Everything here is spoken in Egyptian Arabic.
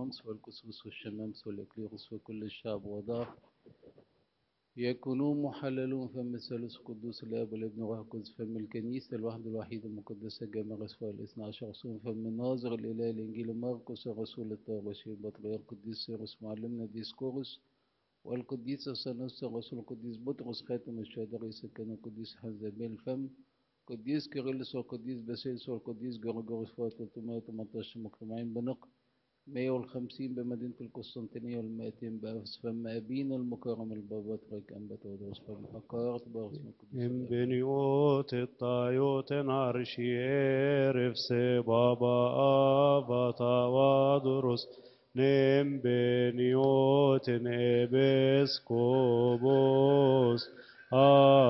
والمنصف والكسوس والشمامس والإكليروس وكل الشعب وضعف يكونون محللون فم الثالوث القدوس الاب والابن والروح القدس فم الكنيسه الواحده الوحيده المقدسه الجامعه الرسول الاثنى عشر رسول فم الناظر الاله الانجيل مرقس الرسول الطاغوسي البطريرك القديس سيروس معلمنا ديسكورس والقديس الثالوث الرسول القديس بطرس خاتم الشهداء رئيس الكهنه القديس حزابيل الفم القديس كيرلس والقديس باسيلس والقديس جورجورس فوق 318 مجتمعين بنقل 150 بمدينة القسطنطينية وال200 بأفس فم أبينا المكرم البابا ترك أنبا تودروس فم حقارة بارس من القدوس Im الآب. beniot et taiot en archier se baba avata vadurus nem beniot en ebes kobos